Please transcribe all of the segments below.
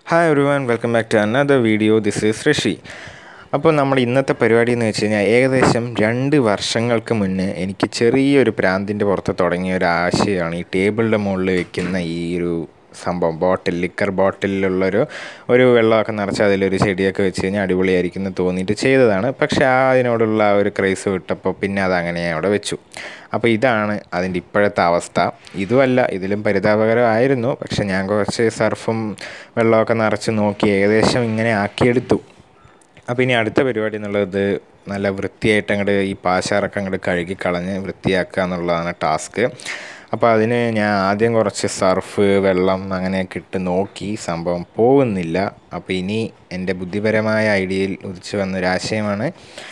hi everyone welcome back to another video this is Rishi അപ്പോൾ നമ്മുടെ ഇന്നത്തെ പരിപാടി എന്ന് വെച്ച് കഴിഞ്ഞാൽ ഏകദേശം രണ്ട് വർഷങ്ങൾക്ക് മുന്നേ എനിക്ക് ചെറിയൊരു പ്രാന്തിൻ്റെ പുറത്ത് തുടങ്ങിയ ഒരു ആശയമാണ് ഈ ടേബിളിൻ്റെ മുകളിൽ വെക്കുന്ന ഈ ഒരു സംഭവം ബോട്ടിൽ ലിക്കർ ബോട്ടിലുള്ളൊരു ഒരു വെള്ളമൊക്കെ നിറച്ച് അതിലൊരു ചെടിയൊക്കെ വെച്ച് കഴിഞ്ഞാൽ അടിപൊളിയായിരിക്കും എന്ന് തോന്നിയിട്ട് ചെയ്തതാണ് പക്ഷേ ആ അതിനോടുള്ള ആ ഒരു ക്രൈസ് വിട്ടപ്പോൾ പിന്നെ അത് അങ്ങനെ അവിടെ വെച്ചു അപ്പോൾ ഇതാണ് അതിൻ്റെ ഇപ്പോഴത്തെ അവസ്ഥ ഇതുമല്ല ഇതിലും പരിതാപകരമായിരുന്നു പക്ഷെ ഞാൻ കുറച്ച് സർഫും വെള്ളമൊക്കെ നിറച്ച് നോക്കി ഏകദേശം ഇങ്ങനെ ആക്കിയെടുത്തു അപ്പോൾ ഇനി അടുത്ത പരിപാടി എന്നുള്ളത് നല്ല വൃത്തിയായിട്ട് അങ്ങോട്ട് ഈ പാശാറൊക്കെ അങ്ങോട്ട് കഴുകി കളഞ്ഞ് വൃത്തിയാക്കുക എന്നുള്ളതാണ് ടാസ്ക് അപ്പോൾ അതിന് ഞാൻ ആദ്യം കുറച്ച് സർഫ് വെള്ളം അങ്ങനെയൊക്കെ ഇട്ട് നോക്കി സംഭവം പോകുന്നില്ല അപ്പോൾ ഇനി എൻ്റെ ബുദ്ധിപരമായ ഐഡിയയിൽ ഉദിച്ചു വന്നൊരാശയമാണ്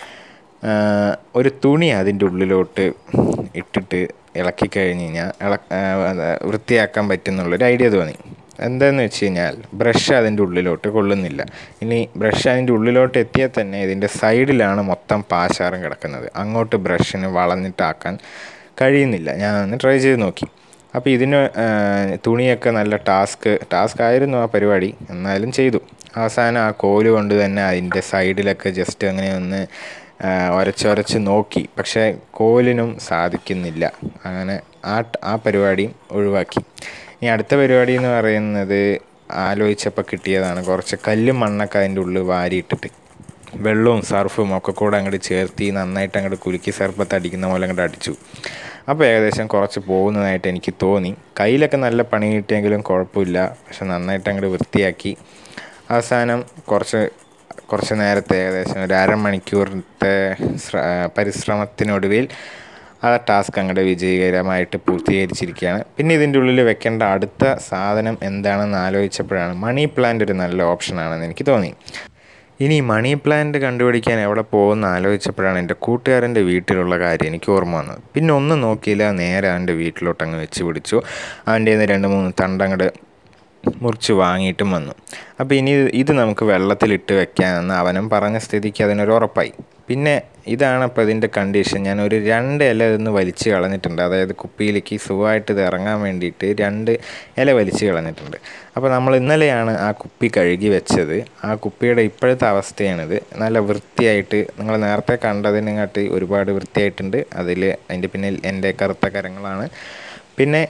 ആഹ് ഒരു തുണി അതിൻ്റെ ഉള്ളിലോട്ട് ഇട്ടിട്ട് ഇളക്കി കഴിഞ്ഞ് കഴിഞ്ഞാൽ ഇള ആഹ് വൃത്തിയാക്കാൻ പറ്റുന്നുള്ളൊരു ഐഡിയ തോന്നി എന്താണെന്ന് വെച്ച് കഴിഞ്ഞാൽ ബ്രഷ് അതിൻ്റെ ഉള്ളിലോട്ട് കൊള്ളുന്നില്ല ഇനി ബ്രഷ് അതിൻ്റെ ഉള്ളിലോട്ട് എത്തിയാൽ തന്നെ ഇതിൻ്റെ സൈഡിലാണ് മൊത്തം പാശാറും കിടക്കുന്നത് അങ്ങോട്ട് ബ്രഷിന് വളഞ്ഞിട്ടാക്കാൻ കഴിയുന്നില്ല ഞാൻ ഒന്ന് ട്രൈ ചെയ്ത് നോക്കി അപ്പോൾ ഇതിന് ആഹ് തുണിയൊക്കെ നല്ല ടാസ്ക് ടാസ്ക് ആയിരുന്നു ആ പരിപാടി എന്നാലും ചെയ്തു അവസാനം ആ കോല് കൊണ്ട് തന്നെ അതിൻ്റെ സൈഡിലൊക്കെ ജസ്റ്റ് അങ്ങനെ ഒന്ന് ആഹ് ഒരച്ചൊരച്ച് നോക്കി പക്ഷേ കോലിനും സാധിക്കുന്നില്ല അങ്ങനെ ആ ആ പരിപാടിയും ഒഴിവാക്കി ഇനി അടുത്ത പരിപാടി എന്ന് പറയുന്നത് ആലോചിച്ചപ്പോൾ കിട്ടിയതാണ് കുറച്ച് കല്ലും മണ്ണൊക്കെ അതിൻ്റെ ഉള്ളിൽ വാരിയിട്ടിട്ട് വെള്ളവും സർഫും ഒക്കെ കൂടെ അങ്ങോട്ട് ചേർത്തി നന്നായിട്ട് അങ്ങോട്ട് കുലുക്കി സർപ്പത്ത് അടിക്കുന്ന പോലെ അങ്ങോട്ട് അടിച്ചു അപ്പോൾ ഏകദേശം കുറച്ച് പോകുന്നതായിട്ട് എനിക്ക് തോന്നി കയ്യിലൊക്കെ നല്ല പണി കിട്ടിയെങ്കിലും കുഴപ്പമില്ല പക്ഷെ നന്നായിട്ട് അങ്ങോട്ട് വൃത്തിയാക്കി അവസാനം കുറച്ച് കുറച്ച് നേരത്തെ ഏകദേശം ഒരു അരമണിക്കൂറിൻ്റെ ശ്ര പരിശ്രമത്തിനൊടുവിൽ ആ ടാസ്ക് അങ്ങോട്ട് വിജയകരമായിട്ട് പൂർത്തീകരിച്ചിരിക്കുകയാണ് പിന്നെ ഇതിൻ്റെ ഉള്ളിൽ വെക്കേണ്ട അടുത്ത സാധനം എന്താണെന്ന് ആലോചിച്ചപ്പോഴാണ് മണി പ്ലാന്റ് ഒരു നല്ല ഓപ്ഷനാണെന്ന് എനിക്ക് തോന്നി ഇനി മണി പ്ലാന്റ് കണ്ടുപിടിക്കാൻ എവിടെ പോകുമെന്ന് ആലോചിച്ചപ്പോഴാണ് എൻ്റെ കൂട്ടുകാരൻ്റെ വീട്ടിലുള്ള കാര്യം എനിക്ക് ഓർമ്മ വന്നത് പിന്നെ ഒന്നും നോക്കിയില്ല നേരെ അവൻ്റെ വീട്ടിലോട്ട് അങ്ങ് വെച്ച് പിടിച്ചു അവൻ്റെ കയ്യിൽ നിന്ന് രണ്ട് മൂന്ന് തണ്ടങ്ങട് മുറിച്ച് വാങ്ങിയിട്ടും വന്നു അപ്പോൾ ഇനി ഇത് നമുക്ക് വെള്ളത്തിലിട്ട് വെക്കാമെന്ന് അവനും പറഞ്ഞ സ്ഥിതിക്ക് അതിനൊരു ഉറപ്പായി പിന്നെ ഇതാണ് അപ്പോൾ ഇതിൻ്റെ കണ്ടീഷൻ ഞാൻ ഒരു രണ്ട് ഇല ഇതൊന്ന് വലിച്ച് കളഞ്ഞിട്ടുണ്ട് അതായത് കുപ്പിയിലേക്ക് സുഖമായിട്ട് ഇത് ഇറങ്ങാൻ വേണ്ടിയിട്ട് രണ്ട് ഇല വലിച്ച് കളഞ്ഞിട്ടുണ്ട് അപ്പോൾ നമ്മൾ ഇന്നലെയാണ് ആ കുപ്പി കഴുകി വെച്ചത് ആ കുപ്പിയുടെ ഇപ്പോഴത്തെ അവസ്ഥയാണിത് നല്ല വൃത്തിയായിട്ട് നിങ്ങൾ നേരത്തെ കണ്ടതിനെക്കാട്ടി ഒരുപാട് വൃത്തിയായിട്ടുണ്ട് അതിൽ അതിൻ്റെ പിന്നിൽ എൻ്റെ കറുത്ത കരങ്ങളാണ് പിന്നെ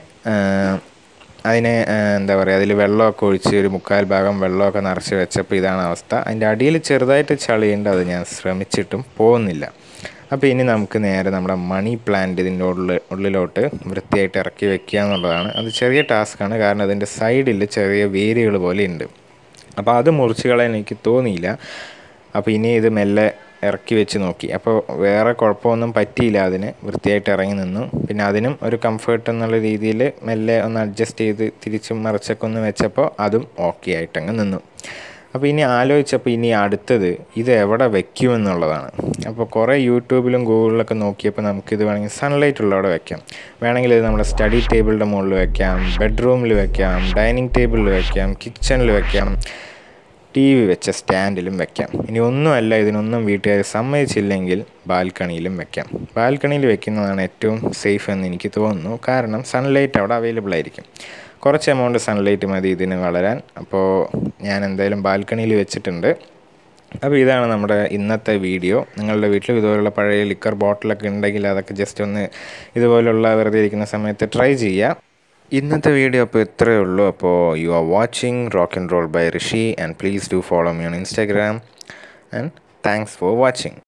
അതിന് എന്താ പറയുക അതിൽ വെള്ളമൊക്കെ ഒഴിച്ച് ഒരു മുക്കാൽ ഭാഗം വെള്ളമൊക്കെ നിറച്ച് വെച്ചപ്പോൾ ഇതാണ് അവസ്ഥ അതിൻ്റെ അടിയിൽ ചെറുതായിട്ട് ചളിയുണ്ട് അത് ഞാൻ ശ്രമിച്ചിട്ടും പോകുന്നില്ല അപ്പോൾ ഇനി നമുക്ക് നേരെ നമ്മുടെ മണി പ്ലാന്റ് ഇതിൻ്റെ ഉള്ളിൽ ഉള്ളിലോട്ട് വൃത്തിയായിട്ട് ഇറക്കി വെക്കുക എന്നുള്ളതാണ് അത് ചെറിയ ടാസ്ക്കാണ് കാരണം അതിൻ്റെ സൈഡിൽ ചെറിയ വേരുകൾ പോലെ ഉണ്ട് അപ്പോൾ അത് മുറിച്ച് കളയാൻ എനിക്ക് തോന്നിയില്ല അപ്പോൾ ഇനി ഇത് മെല്ലെ ഇറക്കി വെച്ച് നോക്കി അപ്പോൾ വേറെ കുഴപ്പമൊന്നും പറ്റിയില്ല അതിന് വൃത്തിയായിട്ട് ഇറങ്ങി നിന്നു പിന്നെ അതിനും ഒരു കംഫർട്ട് എന്നുള്ള രീതിയിൽ മെല്ലെ ഒന്ന് അഡ്ജസ്റ്റ് ചെയ്ത് തിരിച്ചും മറിച്ചൊക്കെ ഒന്ന് വെച്ചപ്പോൾ അതും ഓക്കെ ആയിട്ടങ്ങ് നിന്നു അപ്പോൾ ഇനി ആലോചിച്ചപ്പോൾ ഇനി അടുത്തത് ഇത് എവിടെ വെക്കുമെന്നുള്ളതാണ് അപ്പോൾ കുറേ യൂട്യൂബിലും ഗൂഗിളിലൊക്കെ നോക്കിയപ്പോൾ നമുക്കിത് വേണമെങ്കിൽ സൺലൈറ്റ് ഉള്ളവിടെ വെക്കാം വേണമെങ്കിൽ ഇത് നമ്മുടെ സ്റ്റഡി ടേബിളിൻ്റെ മുകളിൽ വെക്കാം ബെഡ്റൂമിൽ വെക്കാം ഡൈനിങ് ടേബിളിൽ വെക്കാം കിച്ചണിൽ വെക്കാം ടി വി വെച്ച സ്റ്റാൻഡിലും വെക്കാം ഇനി ഒന്നുമല്ല ഇതിനൊന്നും വീട്ടുകാർ സമ്മതിച്ചില്ലെങ്കിൽ ബാൽക്കണിയിലും വെക്കാം ബാൽക്കണിയിൽ വെക്കുന്നതാണ് ഏറ്റവും സേഫ് എന്ന് എനിക്ക് തോന്നുന്നു കാരണം സൺലൈറ്റ് അവിടെ അവൈലബിൾ ആയിരിക്കും കുറച്ച് എമൗണ്ട് സൺലൈറ്റ് മതി ഇതിന് വളരാൻ അപ്പോൾ ഞാൻ എന്തായാലും ബാൽക്കണിയിൽ വെച്ചിട്ടുണ്ട് അപ്പോൾ ഇതാണ് നമ്മുടെ ഇന്നത്തെ വീഡിയോ നിങ്ങളുടെ വീട്ടിൽ ഇതുപോലുള്ള പഴയ ലിക്കർ ബോട്ടിലൊക്കെ ഉണ്ടെങ്കിൽ അതൊക്കെ ജസ്റ്റ് ഒന്ന് ഇതുപോലുള്ള വെറുതെ ഇരിക്കുന്ന സമയത്ത് ട്രൈ ചെയ്യുക ഇന്നത്തെ വീഡിയോ അപ്പോൾ ഇത്രയേ ഉള്ളൂ അപ്പോൾ you are watching rock and roll by Rishi and please do follow me on Instagram and thanks for watching